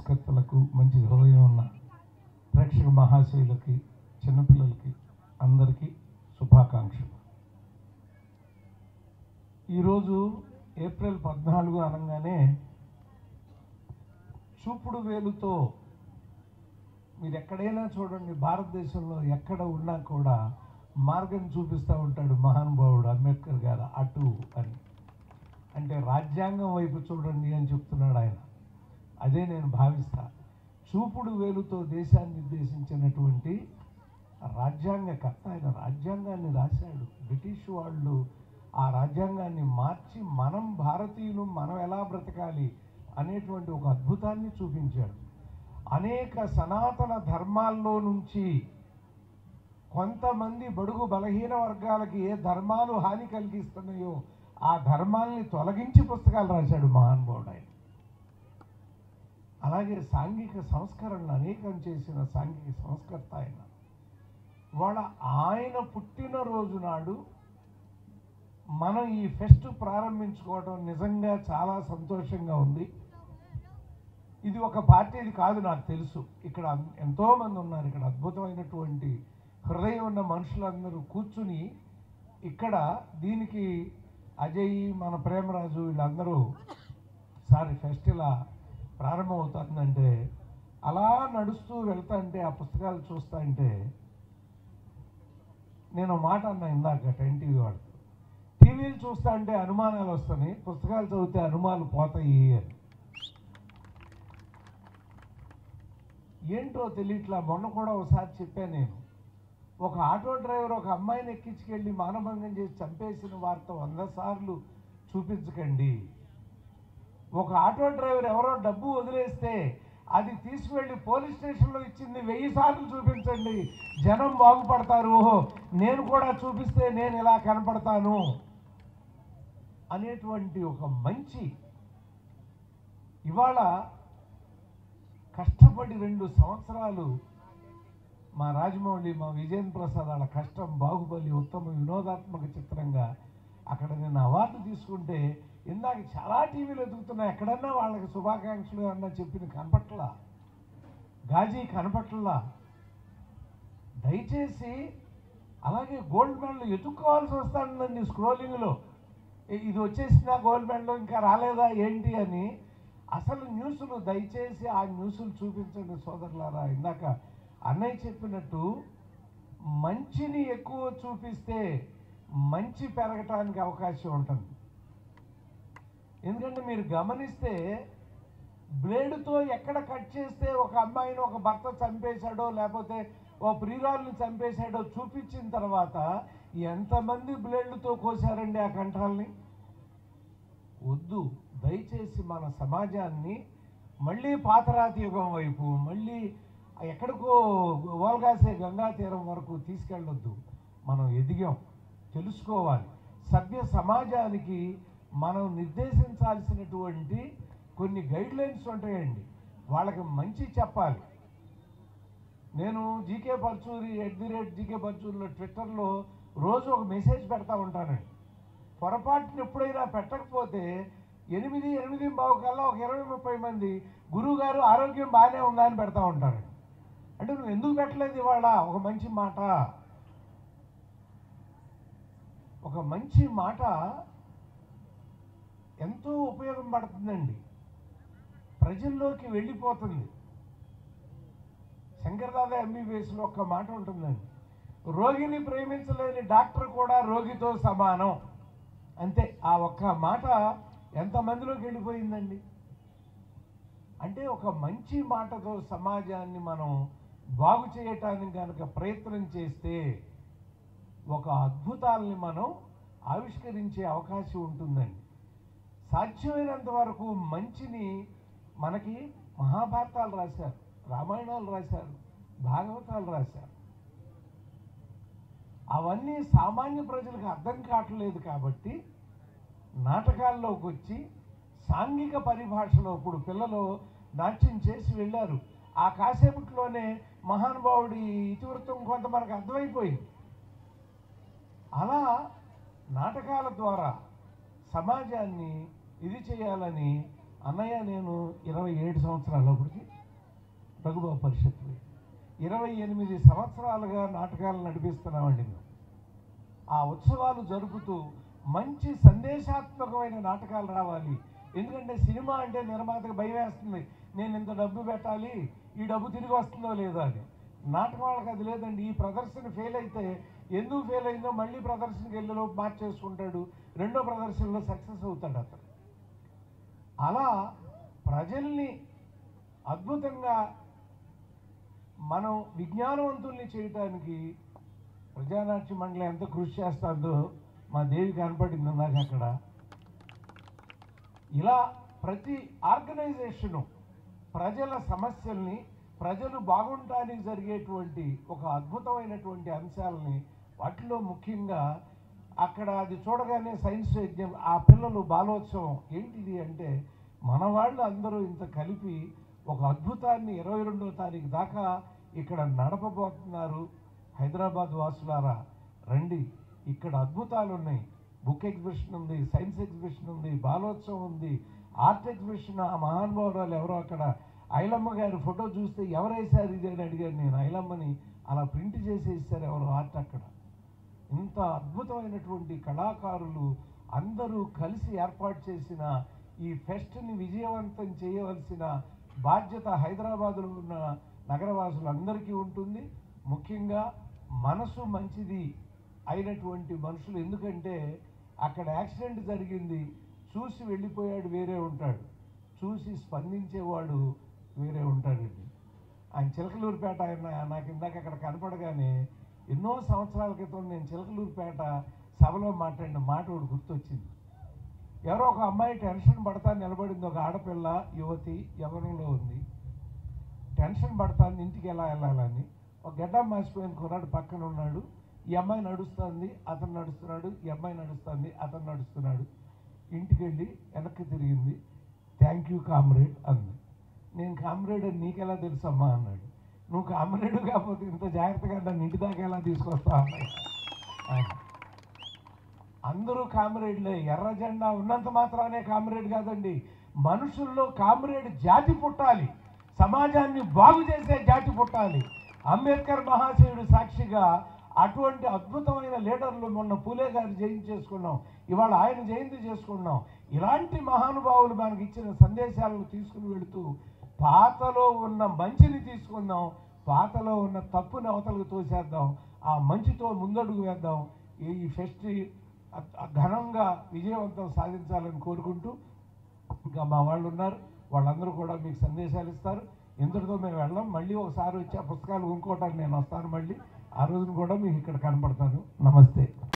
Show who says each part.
Speaker 1: సంస్కర్తలకు మంచి హృదయం ఉన్న ప్రేక్షక మహాశయులకి చిన్నపిల్లలకి అందరికీ శుభాకాంక్షలు ఈరోజు ఏప్రిల్ పద్నాలుగు అనగానే చూపుడు వేలుతో మీరు ఎక్కడైనా చూడండి భారతదేశంలో ఎక్కడ ఉన్నా కూడా మార్గం చూపిస్తూ ఉంటాడు మహానుభావుడు అంబేద్కర్ గారు అటు అని అంటే రాజ్యాంగం వైపు చూడండి అని చెప్తున్నాడు ఆయన అదే నేను భావిస్తా చూపుడు వేలుతో దేశాన్ని ఉద్దేశించినటువంటి రాజ్యాంగకర్త ఆయన రాజ్యాంగాన్ని రాశాడు బ్రిటిష్ వాళ్ళు ఆ రాజ్యాంగాన్ని మార్చి మనం భారతీయులు మనం ఎలా బ్రతకాలి అనేటువంటి ఒక అద్భుతాన్ని చూపించాడు అనేక సనాతన ధర్మాల్లో నుంచి కొంతమంది బడుగు బలహీన వర్గాలకి ఏ ధర్మాలు హాని కలిగిస్తున్నాయో ఆ ధర్మాల్ని తొలగించి పుస్తకాలు రాశాడు మహానుభావుడు ఆయన అలాగే సాంఘిక సంస్కరణలు అనేకం చేసిన సాంఘిక సంస్కర్త ఆయన వాళ్ళ ఆయన పుట్టినరోజు నాడు మనం ఈ ఫెస్ట్ ప్రారంభించుకోవడం నిజంగా చాలా సంతోషంగా ఉంది ఇది ఒక పార్టీది కాదు నాకు తెలుసు ఇక్కడ అన్- ఎంతో మంది ఉన్నారు ఇక్కడ అద్భుతమైనటువంటి హృదయం ఉన్న మనుషులందరూ కూర్చుని ఇక్కడ దీనికి అజయ్ మన ప్రేమరాజు వీళ్ళందరూ సారీ ఫెస్ట్ ఇలా ప్రారంభమవుతుందంటే అలా నడుస్తూ వెళ్తాంటే ఆ పుస్తకాలు చూస్తాంటే నేను ఒక మాట అన్నా ఇందాక టెన్ టీవీ వాడు టీవీలు చూస్తా అంటే అనుమానాలు వస్తున్నాయి పుస్తకాలు చదివితే అనుమానాలు పోతాయి అని ఏంటో తెలియట్లా మొన్న కూడా ఒకసారి చెప్పాను నేను ఒక ఆటో డ్రైవర్ ఒక అమ్మాయిని ఎక్కించుకెళ్ళి మానభంగం చేసి చంపేసిన వార్త వంద సార్లు చూపించకండి ఒక ఆటో డ్రైవర్ ఎవరో డబ్బు వదిలేస్తే అది తీసుకువెళ్ళి పోలీస్ స్టేషన్లో ఇచ్చింది వెయ్యి సార్లు చూపించండి జనం బాగుపడతారు ఓహో నేను కూడా చూపిస్తే నేను ఇలా కనపడతాను అనేటువంటి ఒక మంచి ఇవాళ కష్టపడి రెండు సంవత్సరాలు మా రాజమౌళి మా విజయన్ ప్రసాద్ వాళ్ళ కష్టం బాహుబలి ఉత్తమ వినోదాత్మక చిత్రంగా అక్కడ నేను అవార్డు తీసుకుంటే ఇందాక చాలా టీవీలు ఎదుగుతున్నాయి ఎక్కడన్నా వాళ్ళకి శుభాకాంక్షలు అన్నా చెప్పింది కనపట్లా గాజీ కనపట్లా దయచేసి అలాగే గోల్డ్ మెడల్ ఎత్తుక్కోవాల్సి వస్తుందండి స్క్రోలింగ్లో ఇ- ఇది వచ్చేసిన గోల్డ్ మెడల్ ఇంకా రాలేదా ఏంటి అని అసలు న్యూస్లు దయచేసి ఆ న్యూస్లు చూపించండి సోదరులారా ఇందాక అన్నయ్య చెప్పినట్టు మంచిని ఎక్కువ చూపిస్తే మంచి పెరగటానికి అవకాశం ఉంటుంది ఎందుకంటే మీరు గమనిస్తే బ్లేడుతో ఎక్కడ కట్ చేస్తే ఒక అమ్మాయిని ఒక భర్త చంపేశాడో లేకపోతే ఓ ప్రియురాల్ని చంపేశాడో చూపించిన తర్వాత ఎంతమంది బ్లేడ్లతో కోసారండి ఆ కంఠాలని వద్దు దయచేసి మన సమాజాన్ని మళ్ళీ పాతరాతి యుగం వైపు మళ్ళీ ఎక్కడికో ఓల్గాసే గంగా తీరం వరకు తీసుకెళ్ళొద్దు మనం ఎదిగాం తెలుసుకోవాలి సభ్య సమాజానికి మనం నిర్దేశించాల్సినటువంటి కొన్ని గైడ్ లైన్స్ ఉంటాయండి వాళ్ళకి మంచి చెప్పాలి నేను GK Parchuri at the rate GK పర్చూరిలో ట్విట్టర్లో రోజు ఒక మెసేజ్ పెడతా ఉంటానండి పొరపాటున ఎప్పుడైనా పెట్టకపోతే ఎనిమిది ఎనిమిది బావు కల్లా ఒక ఇరవై ముప్పై మంది గురువు గారు ఆరోగ్యం బాగానే ఉందా అని పెడతా ఉంటారు అంటే నువ్వు ఎందుకు పెట్టలేదు ఇవాళ ఒక మంచి మాట ఒక మంచి మాట ఎంతో ఉపయోగం పడుతుందండి ప్రజల్లోకి వెళ్ళిపోతుంది శంకరదాద ఎంబీబీఎస్లో ఒక్క మాట ఉంటుందండి రోగిని ప్రేమించలేని డాక్టర్ కూడా రోగితో సమానం అంతే ఆ ఒక్క మాట ఎంతమందిలోకి వెళ్ళిపోయిందండి అంటే ఒక మంచి మాటతో సమాజాన్ని మనం బాగు చేయటానికి కనుక ప్రయత్నం చేస్తే ఒక అద్భుతాలని మనం ఆవిష్కరించే అవకాశం ఉంటుందండి సాధ్యమైనంత వరకు మంచిని మనకి మహాభారతాలు రాశారు రామాయణాలు రాశారు భాగవతాలు రాశారు అవన్నీ సామాన్య ప్రజలకు అర్థం కావట్లేదు కాబట్టి నాటకాల్లోకి వచ్చి సాంఘిక పరిభాషలో ఇప్పుడు పిల్లలు నాట్యం చేసి వెళ్ళారు ఆ కాసేపట్లోనే మహానుభావుడి ఇతివృత్తం కొంత మనకు అర్థమైపోయింది అలా నాటకాల ద్వారా సమాజాన్ని ఇది చేయాలని అన్నయ్య నేను ఇరవై ఏడు సంవత్సరాలప్పటికి రఘుబాబు పరిషత్వి ఇరవై ఎనిమిది సంవత్సరాలుగా నాటకాలు నడిపిస్తున్నామండి మేము ఆ ఉత్సవాలు జరుపుతూ మంచి సందేశాత్మకమైన నాటకాలు రావాలి ఎందుకంటే సినిమా అంటే నిర్మాతకు భయం వేస్తుంది నేను ఇంత డబ్బు పెట్టాలి ఈ డబ్బు తిరిగి వస్తుందో లేదో అని నాటకం వాళ్ళకి అది లేదండి ఈ ప్రదర్శన ఫెయిల్ అయితే ఎందుకు ఫెయిల్ అయిందో మళ్ళీ ప్రదర్శనకి వెళ్ళిలో మార్చేసుకుంటాడు రెండో ప్రదర్శనలో సక్సెస్ అవుతాడు అతను అలా ప్రజల్ని అద్భుతంగా మనం విజ్ఞానవంతుల్ని చేయటానికి ప్రజానాట్య మండలి ఎంత కృషి చేస్తుందో మా దేవి కనపడింది నాకు అక్కడ ఇలా ప్రతి ఆర్గనైజేషను ప్రజల సమస్యల్ని ప్రజలు బాగుండటానికి జరిగేటువంటి ఒక అద్భుతమైనటువంటి అంశాలని వాటిలో ముఖ్యంగా అక్కడ అది చూడగానే సైన్స్ యజ్ఞం ఆ పిల్లలు బాలోత్సవం ఏంటిది అంటే మన వాళ్ళు అందరూ ఇంత కలిపి ఒక అద్భుతాన్ని ఇరవై రెండో తారీఖు దాకా ఇక్కడ నడపబోతున్నారు హైదరాబాద్ వాసులారా రండి ఇక్కడ అద్భుతాలు ఉన్నాయి బుక్ ఎగ్జిబిషన్ ఉంది సైన్స్ ఎగ్జిబిషన్ ఉంది బాలోత్సవం ఉంది ఆర్ట్ ఎగ్జిబిషన్ ఆ మహానుభావురాలు ఎవరో అక్కడ ఐలమ్మ గారి ఫోటో చూస్తే ఎవరు వేశారు ఇది అని అడిగాను నేను ఐలమ్మని అలా ప్రింట్ చేసి ఇస్తారు ఎవరు ఆర్ట్ అక్కడ ఇంత అద్భుతమైనటువంటి కళాకారులు అందరూ కలిసి ఏర్పాటు చేసిన ఈ ఫెస్ట్ని విజయవంతం చేయవలసిన బాధ్యత హైదరాబాదులో ఉన్న నగరవాసులందరికీ ఉంటుంది ముఖ్యంగా మనసు మంచిది అయినటువంటి మనుషులు ఎందుకంటే అక్కడ యాక్సిడెంట్ జరిగింది చూసి వెళ్ళిపోయాడు వేరే ఉంటాడు చూసి స్పందించేవాడు వేరే ఉంటాడండి ఆయన చిలకలూరుపేట ఆయన నాకు ఇందాక అక్కడ కనపడగానే ఎన్నో సంవత్సరాల క్రితం నేను చిలకలూరుపేట సభలో మాట్లాడిన మాట ఒకటి గుర్తొచ్చింది ఎవరో ఒక అమ్మాయి టెన్షన్ పడతా నిలబడింది ఒక ఆడపిల్ల యువతి యవనంలో ఉంది టెన్షన్ పడతాను ఇంటికి ఎలా వెళ్ళాలని ఒక గడ్డం మాసిపోయిన కుర్రాడు పక్కన ఉన్నాడు ఈ అమ్మాయి నడుస్తుంది అతను నడుస్తున్నాడు ఈ అమ్మాయి నడుస్తుంది అతను నడుస్తున్నాడు ఇంటికి వెళ్ళి వెనక్కి తిరిగింది థ్యాంక్ యూ కామ్రేడ్ అంది నేను కామ్రేడ్ అని నీకెలా తెలుసమ్మా అన్నాడు నువ్వు కామ్రేడ్ కాకపోతే ఇంత జాగ్రత్తగా నన్ను ఇంటి దాకా ఎలా తీసుకొస్తావు అన్నాడు ఆయన. అందరూ కామ్రేడ్లే ఎర్ర జెండా ఉన్నంత మాత్రానే కామ్రేడ్ కాదండి మనుషుల్లో కామ్రేడ్ జాతి పుట్టాలి సమాజాన్ని బాగు చేసే జాతి పుట్టాలి అంబేద్కర్ మహాశయుడు సాక్షిగా అటువంటి అద్భుతమైన లీడర్లు మొన్న పూలే గారి జయంతి చేసుకున్నాం ఇవాళ ఆయన జయంతి చేసుకున్నాం ఇలాంటి మహానుభావులు మనకి ఇచ్చిన సందేశాలను తీసుకుని వెళుతూ పాతలో ఉన్న మంచిని తీసుకుందాం పాతలో ఉన్న తప్పుని అవతలకు తోసేద్దాం ఆ మంచితో ముందడుగు వేద్దాం ఈ ఫెస్ట్ ఘనంగా విజయవంతం సాధించాలని కోరుకుంటూ ఇంకా మా వాళ్ళు ఉన్నారు వాళ్ళందరూ కూడా మీకు సందేశాలు ఇస్తారు ఇంతటితో మేము వెళ్ళాం మళ్ళీ ఒకసారి వచ్చి ఆ పుస్తకాలు కొనుక్కోవడానికి నేను వస్తాను మళ్ళీ ఆ రోజున కూడా మీకు ఇక్కడ కనపడతాను నమస్తే